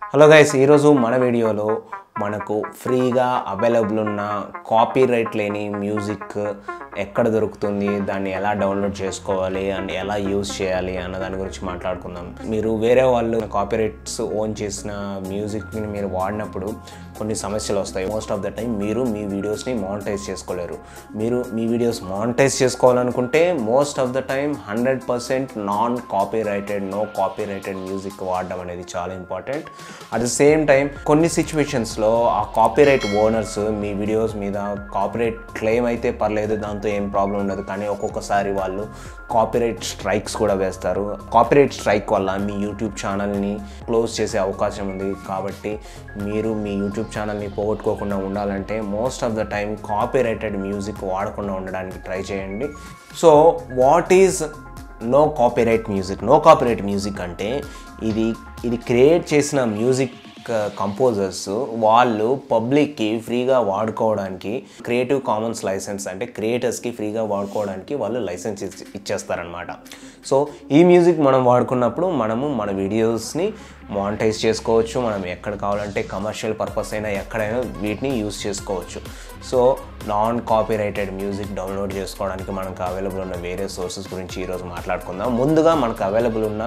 hello guys ఈరోజు మన వీడియోలో మనకు ఫ్రీగా అవైలబుల్ ఉన్న కాపీ రైట్ లేని మ్యూజిక్ ఎక్కడ దొరుకుతుంది దాన్ని ఎలా డౌన్లోడ్ చేసుకోవాలి అండ్ ఎలా యూజ్ చేయాలి అన్న దాని గురించి మాట్లాడుకుందాం మీరు వేరే వాళ్ళు కాపీ రైట్స్ ఓన్ చేసిన మ్యూజిక్ని మీరు వాడినప్పుడు కొన్ని సమస్యలు వస్తాయి మోస్ట్ ఆఫ్ ద టైం మీరు మీ వీడియోస్ని మానిటైజ్ చేసుకోలేరు మీరు మీ వీడియోస్ మానిటైజ్ చేసుకోవాలనుకుంటే most of the time hundred percent non copyrighted no copyrighted music వాడడం అనేది చాలా important at the same time కొన్ని సిచ్యువేషన్స్లో ఆ కాపీరైట్ ఓనర్స్ మీ వీడియోస్ మీద కాపీరైట్ క్లెయిమ్ అయితే పర్లేదు దాంతో ఏం ప్రాబ్లం ఉండదు కానీ ఒక్కొక్కసారి వాళ్ళు కాపీరైట్ స్ట్రైక్స్ కూడా వేస్తారు కాపీరైట్ స్ట్రైక్ వల్ల మీ యూట్యూబ్ ఛానల్ని క్లోజ్ చేసే అవకాశం ఉంది కాబట్టి మీరు మీ యూట్యూబ్ ఛానల్ని పోగొట్టుకోకుండా ఉండాలంటే most of the time copyrighted music వాడకుండా ఉండడానికి ట్రై చేయండి so what is no copyright music no copyright music అంటే ఇది ఇది క్రియేట్ చేసిన మ్యూజిక్ కంపోజర్స్ వాళ్ళు పబ్లిక్కి ఫ్రీగా వాడుకోవడానికి క్రియేటివ్ కామన్స్ లైసెన్స్ అంటే క్రియేటర్స్కి ఫ్రీగా వాడుకోవడానికి వాళ్ళు లైసెన్స్ ఇచ్చి- ఇచ్చేస్తారనమాట సో ఈ మ్యూజిక్ మనం వాడుకున్నప్పుడు మనము మన వీడియోస్ని మానిటైజ్ చేసుకోవచ్చు మనం ఎక్కడ కావాలంటే కమర్షియల్ పర్పస్ అయినా ఎక్కడైనా వీటిని యూస్ చేసుకోవచ్చు so non copyrighted music download చేసుకోవడానికి మనకు అవైలబుల్ ఉన్న వేరే సోర్సెస్ గురించి ఈరోజు మాట్లాడుకుందాం ముందుగా మనకు అవైలబుల్ ఉన్న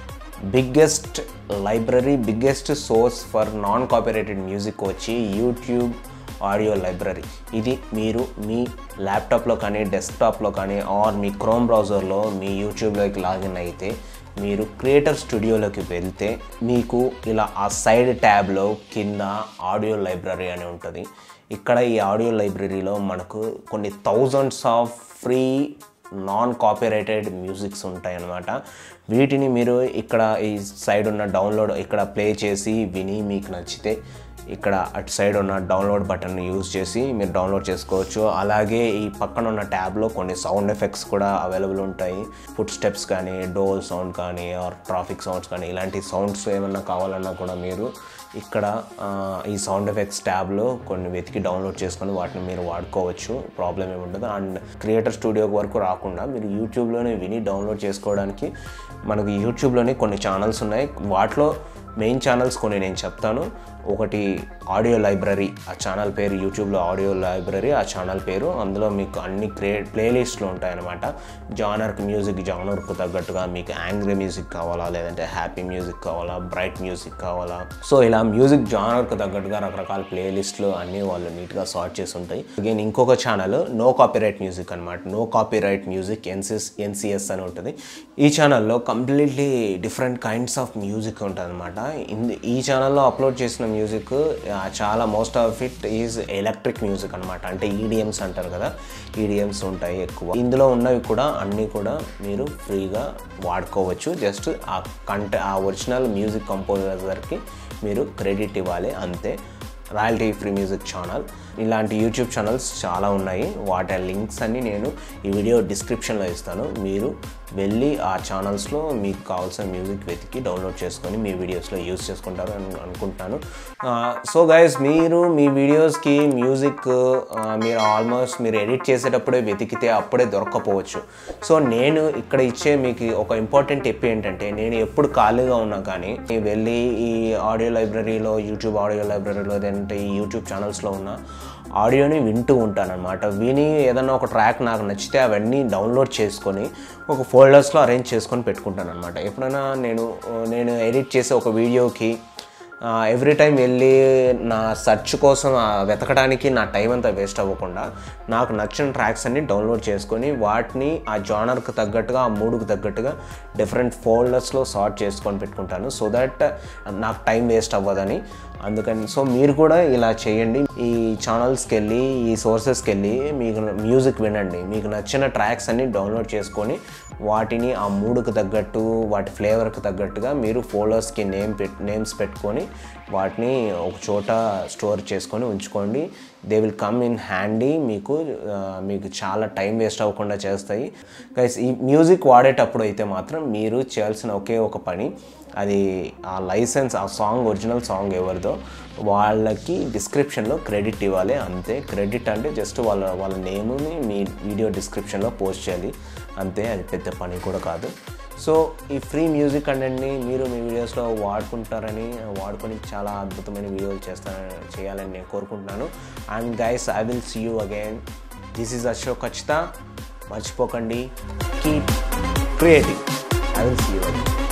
biggest library biggest source for non copyrighted music వచ్చి యూట్యూబ్ ఆడియో లైబ్రరీ ఇది మీరు మీ ల్యాప్టాప్లో కానీ డెస్క్టాప్లో కానీ ఆర్ మీ క్రోమ్ బ్రౌజర్లో మీ యూట్యూబ్లోకి లాగిన్ అయితే మీరు క్రియేటర్ స్టూడియోలోకి వెళ్తే మీకు ఇలా ఆ సైడ్ ట్యాబ్లో కింద ఆడియో లైబ్రరీ అని ఉంటుంది ఇక్కడ ఈ ఆడియో లైబ్రరీలో మనకు కొన్ని thousands of free non copyrighted musics ఉంటాయి అన్నమాట వీటిని మీరు ఇక్కడ ఈ సైడ్ ఉన్న డౌన్లోడ్ ఇక్కడ ప్లే చేసి విని మీకు నచ్చితే ఇక్కడ అటు సైడ్ ఉన్న డౌన్లోడ్ బటన్ యూజ్ చేసి మీరు డౌన్లోడ్ చేసుకోవచ్చు అలాగే ఈ పక్కన ఉన్న ట్యాబ్లో కొన్ని సౌండ్ ఎఫెక్ట్స్ కూడా అవైలబుల్ ఉంటాయి ఫుడ్ స్టెప్స్ కానీ డోల్ సౌండ్ కానీ ఆర్ ట్రాఫిక్ సౌండ్స్ కానీ ఇలాంటి సౌండ్స్ ఏమన్నా కావాలన్నా కూడా మీరు ఇక్కడ ఆ, ఈ సౌండ్ ఎఫెక్ట్స్ ట్యాబ్లో కొన్ని వెతికి డౌన్లోడ్ చేసుకొని వాటిని మీరు వాడుకోవచ్చు ప్రాబ్లం ఏమి ఉండదు అండ్ క్రియేటర్ స్టూడియో వరకు రాకుండా మీరు యూట్యూబ్లోనే విని డౌన్లోడ్ చేసుకోవడానికి మనకు యూట్యూబ్లోనే కొన్ని ఛానల్స్ ఉన్నాయి వాటిలో మెయిన్ ఛానల్స్ కొన్ని నేను చెప్తాను ఒకటి ఆడియో లైబ్రరీ ఆ ఛానల్ పేరు యూట్యూబ్లో ఆడియో లైబ్రరీ ఆ ఛానల్ పేరు అందులో మీకు అన్ని క్రియే ప్లేలిస్ట్లు ఉంటాయన్నమాట జానర్కి మ్యూజిక్ జానర్కు తగ్గట్టుగా మీకు యాంగ్రీ మ్యూజిక్ కావాలా లేదంటే హ్యాపీ మ్యూజిక్ కావాలా బ్రైట్ మ్యూజిక్ కావాలా సో ఇలా మ్యూజిక్ జానర్కు తగ్గట్టుగా రకరకాల ప్లేలిస్ట్లు అన్నీ వాళ్ళు నీట్గా సార్ట్ చేసి ఉంటాయి అగైన్ ఇంకొక ఛానల్ నో కాపీరైట్ మ్యూజిక్ అనమాట no copyright music NCS NCS అని ఉంటుంది ఈ ఛానల్లో completely different kinds of music ఉంటుంది అనమాట ఈ ఛానల్లో అప్లోడ్ చేసిన మ్యూజిక్ చాలా most of it is electric music అనమాట అంటే ఈడిఎమ్స్ అంటారు కదా ఈడిఎమ్స్ ఉంటాయి ఎక్కువ ఇందులో ఉన్నవి కూడా అన్నీ కూడా మీరు ఫ్రీగా వాడుకోవచ్చు జస్ట్ ఆ కంట ఆ ఒరిజినల్ మ్యూజిక్ కంపోజర్కి మీరు క్రెడిట్ ఇవ్వాలి అంతే రాయల్టీ ఫ్రీ మ్యూజిక్ ఛానల్ ఇలాంటి యూట్యూబ్ ఛానల్స్ చాలా ఉన్నాయి వాటి లింక్స్ అన్ని నేను ఈ వీడియో డిస్క్రిప్షన్లో ఇస్తాను మీరు వెళ్ళి ఆ ఛానల్స్లో మీకు కావాల్సిన మ్యూజిక్ వెతికి డౌన్లోడ్ చేసుకొని మీ వీడియోస్లో యూస్ చేసుకుంటారు అని అనుకుంటున్నాను సో గైస్ మీరు మీ వీడియోస్కి మ్యూజిక్ మీరు ఆల్మోస్ట్ మీరు ఎడిట్ చేసేటప్పుడే వెతికితే అప్పుడే దొరకకపోవచ్చు సో నేను ఇక్కడ ఇచ్చే మీకు ఒక ఇంపార్టెంట్ టిప్ ఏంటంటే నేను ఎప్పుడు ఖాళీగా ఉన్నా కానీ నేను వెళ్ళి ఈ ఆడియో లైబ్రరీలో యూట్యూబ్ ఆడియో లైబ్రరీలో లేదంటే ఈ యూట్యూబ్ ఛానల్స్లో ఉన్న ఆడియోని వింటూ ఉంటానన్నమాట విని ఏదన్నా ఒక ట్రాక్ నాకు నచ్చితే అవన్నీ డౌన్లోడ్ చేసుకొని ఒక ఫోల్డర్స్లో అరేంజ్ చేసుకొని పెట్టుకుంటాను అనమాట ఎప్పుడైనా నేను నేను ఎడిట్ చేసే ఒక వీడియోకి ఎవ్రీ టైం వెళ్ళి నా సెర్చ్ కోసం ఆ వెతకడానికి నా టైం అంతా వేస్ట్ అవ్వకుండా నాకు నచ్చిన ట్రాక్స్ అన్ని డౌన్లోడ్ చేసుకొని వాటిని ఆ జానర్కి తగ్గట్టుగా ఆ మూడుకు తగ్గట్టుగా డిఫరెంట్ ఫోల్డర్స్లో సార్ట్ చేసుకొని పెట్టుకుంటాను సో దట్ నాకు టైం వేస్ట్ అవ్వదని అందుకని సో మీరు కూడా ఇలా చేయండి ఈ ఛానల్స్కి వెళ్ళి ఈ సోర్సెస్కి వెళ్ళి మీకు మ్యూజిక్ వినండి మీకు నచ్చిన ట్రాక్స్ అన్ని డౌన్లోడ్ చేసుకొని వాటిని ఆ మూడుకు తగ్గట్టు వాటి ఫ్లేవర్కి తగ్గట్టుగా మీరు ఫోల్డర్స్కి నేమ్ పెట్ నేమ్స్ పెట్టుకొని వాటిని ఒక చోట స్టోర్ చేసుకొని ఉంచుకోండి they will come in handy మీకు ఆ, మీకు చాలా టైం వేస్ట్ అవ్వకుండా చేస్తాయి గైస్ ఈ మ్యూజిక్ వాడేటప్పుడు అయితే మాత్రం మీరు చేయాల్సిన ఒకే ఒక పని అది ఆ లైసెన్స్ ఆ సాంగ్ ఒరిజినల్ సాంగ్ ఎవరిదో వాళ్ళకి డిస్క్రిప్షన్లో క్రెడిట్ ఇవ్వాలి అంతే క్రెడిట్ అంటే జస్ట్ వాళ్ళ వాళ్ళ నేమ్ని మీ వీడియో డిస్క్రిప్షన్లో పోస్ట్ చేయాలి అంతే అది పెద్ద పని కూడా కాదు సో ఈ ఫ్రీ మ్యూజిక్ కంటెంట్ని మీరు మీ వీడియోస్లో వాడుకుంటారని వాడుకొని చాలా అద్భుతమైన వీడియోలు చేస్తారని చేయాలని నేను కోరుకుంటున్నాను and guys I will see you again this is Ashok ఖచ్చిత మర్చిపోకండి keep creative I will see you again